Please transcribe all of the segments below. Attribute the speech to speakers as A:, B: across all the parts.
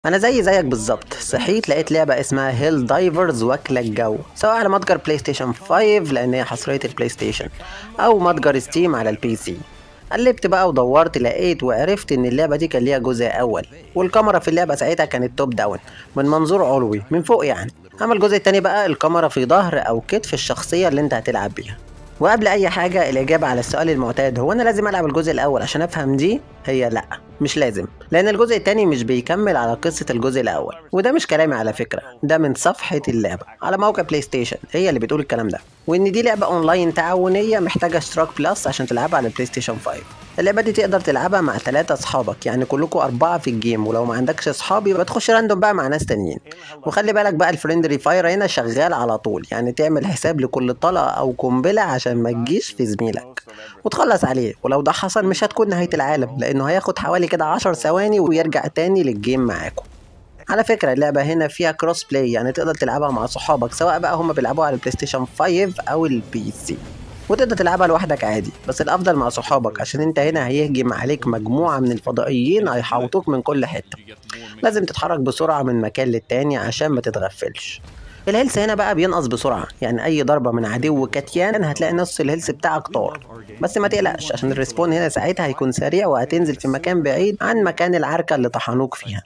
A: انا زي زيك بالظبط صحيت لقيت لعبه اسمها هيل دايفرز واكله الجو سواء على متجر بلاي ستيشن 5 لان هي حصريه البلاي ستيشن او متجر ستيم على البي سي قلبت بقى ودورت لقيت وعرفت ان اللعبه دي كان ليها جزء اول والكاميرا في اللعبه ساعتها كانت توب داون من منظور علوي من فوق يعني اما الجزء التاني بقى الكاميرا في ظهر او كتف الشخصيه اللي انت هتلعب بيها وقبل اي حاجه الاجابه على السؤال المعتاد هو انا لازم العب الجزء الاول عشان افهم دي هي لا مش لازم لان الجزء التاني مش بيكمل على قصه الجزء الاول وده مش كلامي على فكره ده من صفحه اللعبه على موقع بلاي ستيشن هي اللي بتقول الكلام ده وان دي لعبه اونلاين تعاونيه محتاجه اشتراك بلس عشان تلعبها على البلاي ستيشن 5 اللعبه دي تقدر تلعبها مع ثلاثة اصحابك يعني كلكم اربعه في الجيم ولو ما عندكش اصحاب يبقى تخش راندوم بقى مع ناس تانيين وخلي بالك بقى الفريندري فاير هنا شغال على طول يعني تعمل حساب لكل طلقه او قنبله عشان ما تجيش في زميلك وتخلص عليه ولو ده حصل مش هتكون نهايه العالم لانه هياخد حوالي كده 10 ثواني ويرجع تاني للجيم معاكم على فكرة اللعبة هنا فيها كروس بلاي يعني تقدر تلعبها مع صحابك سواء بقى هما بيلعبوها على البلاي ستيشن 5 أو البي سي وتقدر تلعبها لوحدك عادي بس الأفضل مع صحابك عشان انت هنا هيهجم عليك مجموعة من الفضائيين هيحوطوك من كل حتة لازم تتحرك بسرعة من مكان للتاني عشان ما تتغفلش الهيلث هنا بقى بينقص بسرعة يعني أي ضربة من عدو كتيان هتلاقي نص الهيلث بتاعك طار بس ما تقلقش عشان الريسبون هنا ساعتها هيكون سريع وهتنزل في مكان بعيد عن مكان العركة اللي طحنوك فيها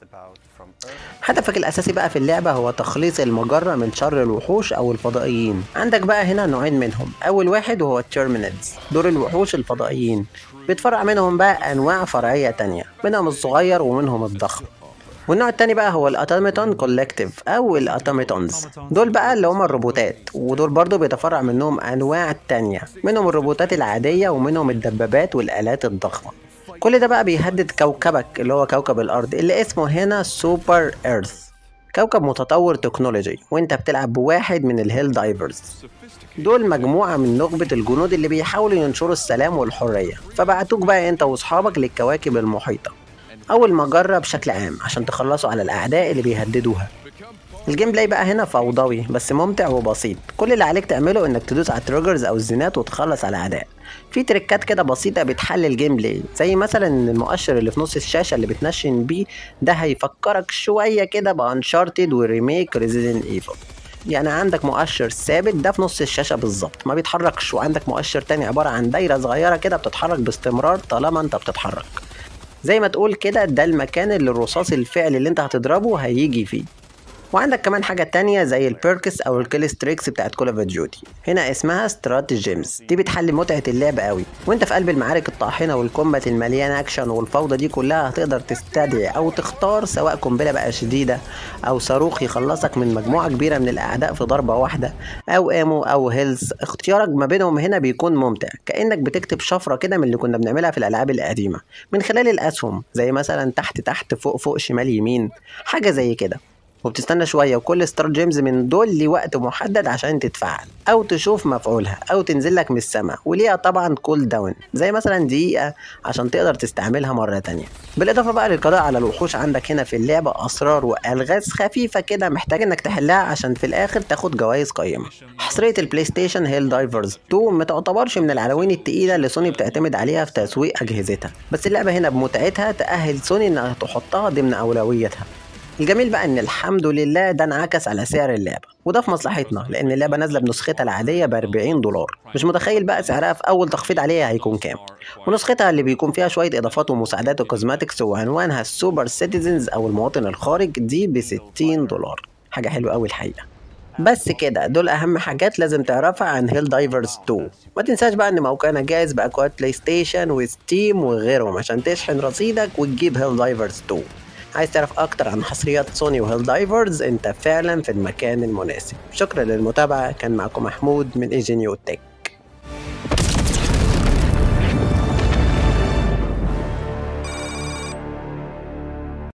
A: هدفك الأساسي بقى في اللعبة هو تخليص المجرة من شر الوحوش أو الفضائيين عندك بقى هنا نوعين منهم أول واحد وهو التيرمينالز دول الوحوش الفضائيين بيتفرع منهم بقى أنواع فرعية تانية منهم الصغير ومنهم الضخم والنوع التاني بقى هو الاتوميتون كولكتيف او الاتوميتونز دول بقى اللي هم الروبوتات ودول برضو بيتفرع منهم انواع تانية منهم الروبوتات العادية ومنهم الدبابات والالات الضخمة كل ده بقى بيهدد كوكبك اللي هو كوكب الارض اللي اسمه هنا سوبر ايرث كوكب متطور تكنولوجي وانت بتلعب بواحد من الهيل دايفرز دول مجموعة من نخبة الجنود اللي بيحاولوا ينشروا السلام والحرية فبعتوك بقى انت واصحابك للكواكب المحيطة أو المجرة بشكل عام عشان تخلصوا على الأعداء اللي بيهددوها الجيم بلاي بقى هنا فوضوي بس ممتع وبسيط كل اللي عليك تعمله انك تدوس على التريجرز او الزينات وتخلص على الاعداء في تريكات كده بسيطه بتحل الجيم بلاي زي مثلا ان المؤشر اللي في نص الشاشه اللي بتنشن بيه ده هيفكرك شويه كده بانشارتد وريميك ريزيدنت ايفل يعني عندك مؤشر ثابت ده في نص الشاشه بالظبط ما بيتحركش وعندك مؤشر تاني عباره عن دايره صغيره كده بتتحرك باستمرار طالما انت بتتحرك زي ما تقول كده ده المكان اللي الرصاص الفعلي اللي انت هتضربه هيجي فيه وعندك كمان حاجة تانية زي البيركس أو الكيلستريكس بتاعت كول اوف ديوتي هنا اسمها ستراتيجيمز دي بتحل متعة اللعب قوي وانت في قلب المعارك الطاحنة والكومبات المليان أكشن والفوضى دي كلها هتقدر تستدعي أو تختار سواء قنبلة بقى شديدة أو صاروخ يخلصك من مجموعة كبيرة من الأعداء في ضربة واحدة أو ايمو أو هيلز اختيارك ما بينهم هنا بيكون ممتع كأنك بتكتب شفرة كده من اللي كنا بنعملها في الألعاب القديمة من خلال الأسهم زي مثلا تحت تحت فوق فوق شمال يمين حاجة زي كده وبتستنى شوية وكل ستار جيمز من دول ليه وقت محدد عشان تتفعل أو تشوف مفعولها أو تنزل لك من السماء وليها طبعا كول داون زي مثلا دقيقة عشان تقدر تستعملها مرة تانية بالإضافة بقى للقضاء على الوحوش عندك هنا في اللعبة أسرار وألغاز خفيفة كده محتاج إنك تحلها عشان في الآخر تاخد جوائز قيمة حصرية البلاي ستيشن هيل دايفرز 2 ما تعتبرش من العناوين التقيلة اللي سوني بتعتمد عليها في تسويق أجهزتها بس اللعبة هنا بمتعتها تأهل سوني إنها تحطها ضمن أولويتها الجميل بقى ان الحمد لله ده انعكس على سعر اللعبه وده في مصلحتنا لان اللعبه نازله بنسختها العاديه ب 40 دولار مش متخيل بقى سعرها في اول تخفيض عليها هيكون كام ونسختها اللي بيكون فيها شويه اضافات ومساعدات وكوزماتكس وعنوانها السوبر سيتيزنز او المواطن الخارج دي ب 60 دولار حاجه حلوه قوي الحقيقه بس كده دول اهم حاجات لازم تعرفها عن هيل دايفرز 2 ما تنساش بقى ان موقعنا جاهز باكواد بلاي ستيشن وستيم وغيرهم عشان تشحن رصيدك وتجيب هيل دايفرز 2 عايز تعرف اكتر عن حصريات سوني وهيل دايفرز انت فعلا في المكان المناسب شكرا للمتابعة كان معكم محمود من ايجينيو تك